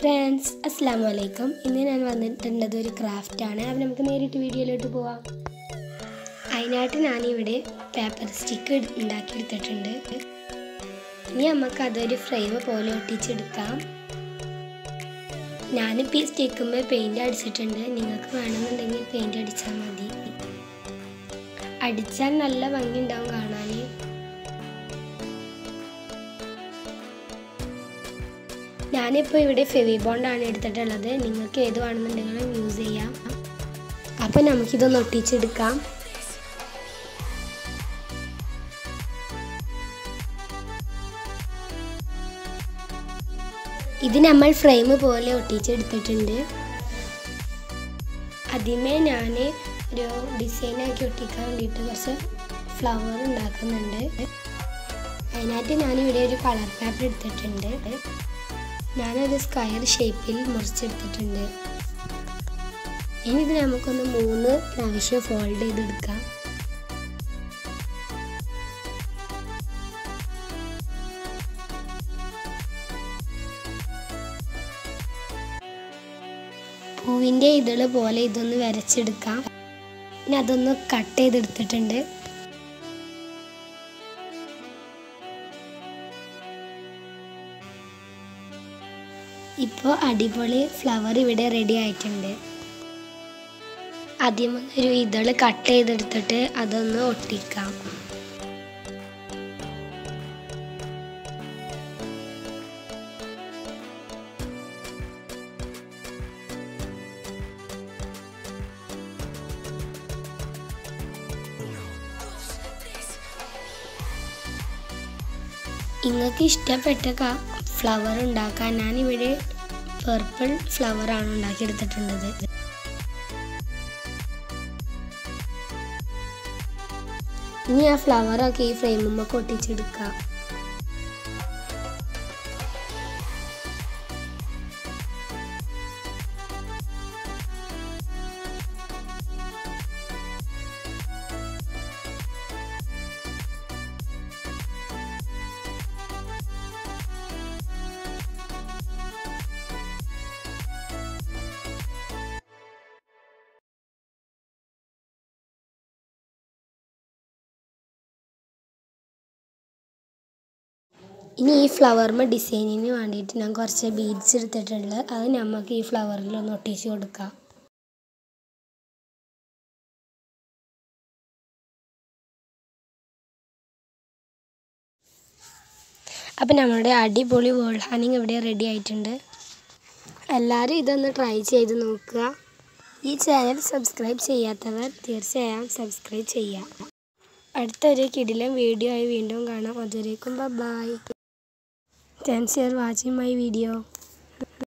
friends അസ്സാം വലൈക്കും ഇന്ന് ഞാൻ വന്നിട്ടുള്ളത് ഒരു ക്രാഫ്റ്റാണ് അപ്പം നമുക്ക് നേരിട്ട് വീഡിയോയിലോട്ട് പോവാം അതിനായിട്ട് ഞാനിവിടെ പേപ്പർ സ്റ്റിക്ക് ഉണ്ടാക്കിയെടുത്തിട്ടുണ്ട് ഇനി നമുക്ക് അതൊരു ഫ്രെയിം പോലെ ഒട്ടിച്ചെടുക്കാം ഞാനിപ്പോൾ ഈ സ്റ്റിക്കുമ്പോൾ പെയിൻ്റ് അടിച്ചിട്ടുണ്ട് നിങ്ങൾക്ക് വേണമെന്നുണ്ടെങ്കിൽ പെയിൻ്റ് അടിച്ചാൽ മതി അടിച്ചാൽ നല്ല ഭംഗി ഉണ്ടാവും കാണാൻ ഞാനിപ്പോൾ ഇവിടെ ഫെവി ബോണ്ടാണ് എടുത്തിട്ടുള്ളത് നിങ്ങൾക്ക് ഏത് വേണമെന്നുണ്ടെങ്കിലും യൂസ് ചെയ്യാം അപ്പോൾ നമുക്കിതൊന്ന് ഒട്ടിച്ചെടുക്കാം ഇത് നമ്മൾ ഫ്രെയിം പോലെ ഒട്ടിച്ചെടുത്തിട്ടുണ്ട് ആദ്യമേ ഞാൻ ഒരു ഡിസൈനാക്കി ഒട്ടിക്കാൻ വേണ്ടിയിട്ട് കുറച്ച് ഫ്ലവർ ഉണ്ടാക്കുന്നുണ്ട് അതിനായിട്ട് ഞാനിവിടെ ഒരു കളർ പേപ്പർ എടുത്തിട്ടുണ്ട് ഞാനൊരു സ്ക്വയർ ഷേപ്പിൽ മുറിച്ചെടുത്തിട്ടുണ്ട് ഇനി ഇത് നമുക്കൊന്ന് മൂന്ന് പ്രാവശ്യം ഫോൾഡ് ചെയ്തെടുക്കാം പൂവിൻ്റെ ഇതള് പോലെ ഇതൊന്ന് വരച്ചെടുക്കാം ഇനി അതൊന്ന് കട്ട് ചെയ്തെടുത്തിട്ടുണ്ട് ഇപ്പോൾ അടിപൊളി ഫ്ലവർ ഇവിടെ റെഡി ആയിട്ടുണ്ട് ആദ്യം ഒരു ഇതള് കട്ട് ചെയ്തെടുത്തിട്ട് അതൊന്ന് ഒട്ടിക്കാം നിങ്ങൾക്ക് ഇഷ്ടപ്പെട്ട ഫ്ലവർ ഉണ്ടാക്കാൻ ഞാനിവിടെ പർപ്പിൾ ഫ്ലവറാണ് ഉണ്ടാക്കിയെടുത്തിട്ടുള്ളത് ഇനി ആ ഫ്ലവറൊക്കെ ഈ ഫ്രെയിമുമ്പോൾ ഒട്ടിച്ചെടുക്കാം ഇനി ഈ ഫ്ലവറിന് ഡിസൈനിന് വേണ്ടിയിട്ട് ഞാൻ കുറച്ച് ബീഡ്സ് എടുത്തിട്ടുണ്ട് അത് നമുക്ക് ഈ ഫ്ലവറിൽ ഒന്ന് ഒട്ടിച്ച് കൊടുക്കാം അപ്പം നമ്മുടെ അടിപൊളി വേൾ ഹാനിങ് ഇവിടെ റെഡി ആയിട്ടുണ്ട് എല്ലാവരും ഇതൊന്ന് ട്രൈ ചെയ്ത് നോക്കുക ഈ ചാനൽ സബ്സ്ക്രൈബ് ചെയ്യാത്തവർ തീർച്ചയായും സബ്സ്ക്രൈബ് ചെയ്യുക അടുത്തൊരു കിടിലം വീഡിയോ ആയി വീണ്ടും കാണാം അതുവരേക്കും bye thanks for watching my video